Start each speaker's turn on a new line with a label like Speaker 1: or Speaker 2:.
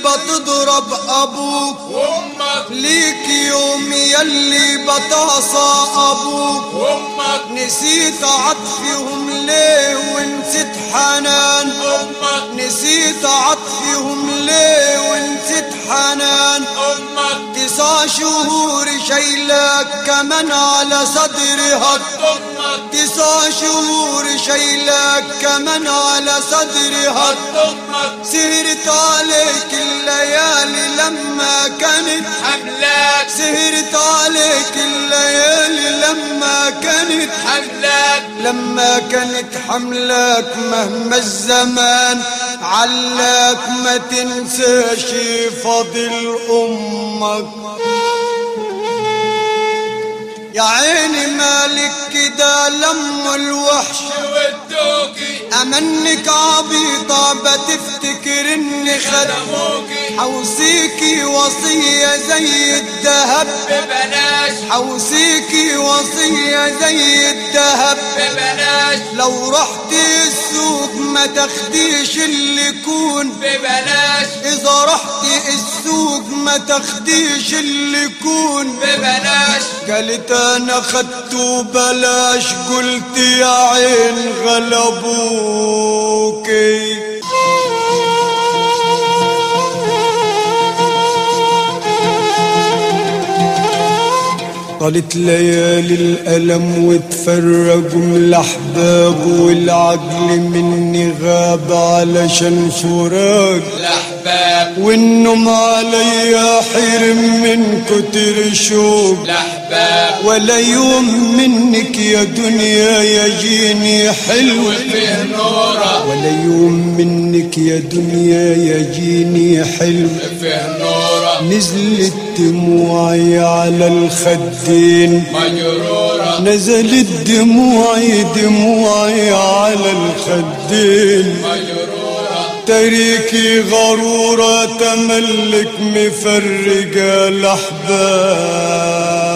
Speaker 1: بتضرب ابوك
Speaker 2: وامك
Speaker 1: ليك يوم يلي بتعصى ابوك
Speaker 2: وامك
Speaker 1: نسيت عطفهم ليه ونسيت حنان
Speaker 2: امك
Speaker 1: نسيت عطفهم ليه ونسيت حنان
Speaker 2: امك
Speaker 1: تسع شهور شايلك كمان على صدرها
Speaker 2: امك
Speaker 1: تسع شهور شايلك كمان على صدرها
Speaker 2: امك
Speaker 1: سهرت عليك الليالي لما كانت
Speaker 2: حملك
Speaker 1: سهرت عليك الليالي لما كانت
Speaker 2: حملك
Speaker 1: لما كانت حملك مهما الزمان علاك ما تنساش فضل امك يا عيني مالك كده لما الوحش
Speaker 2: ودوكي
Speaker 1: امنك عبيطة بتفتكر اني خد
Speaker 2: خدموكي
Speaker 1: حوصيكي وصية زي الذهب
Speaker 2: ببلاش
Speaker 1: حوصيكي وصية زي الذهب
Speaker 2: ببلاش
Speaker 1: لو رحت السوق ما تاخديش اللي يكون
Speaker 2: ببلاش
Speaker 1: اذا رحت السوق ما تاخديش اللي يكون
Speaker 2: ببلاش
Speaker 1: قالت انا خدته بلاش قلت يا عين غلبوكي طالت ليالي الألم وتفرقوا من الأحباب والعقل مني غاب علشان فراق
Speaker 2: الاحباب
Speaker 1: والنوم عليا حرم من كتر شوق
Speaker 2: الاحباب
Speaker 1: ولا يوم منك يا دنيا يجيني حلو
Speaker 2: وفيه نوره
Speaker 1: ولا يوم منك يا دنيا يجيني حلو
Speaker 2: فيه نوره
Speaker 1: نزلت دموعي على الخدين
Speaker 2: مجروره
Speaker 1: نزلت دموعي دموعي على الخدين
Speaker 2: مجروره
Speaker 1: تريكي غرورة تملك مفرقة الأحباب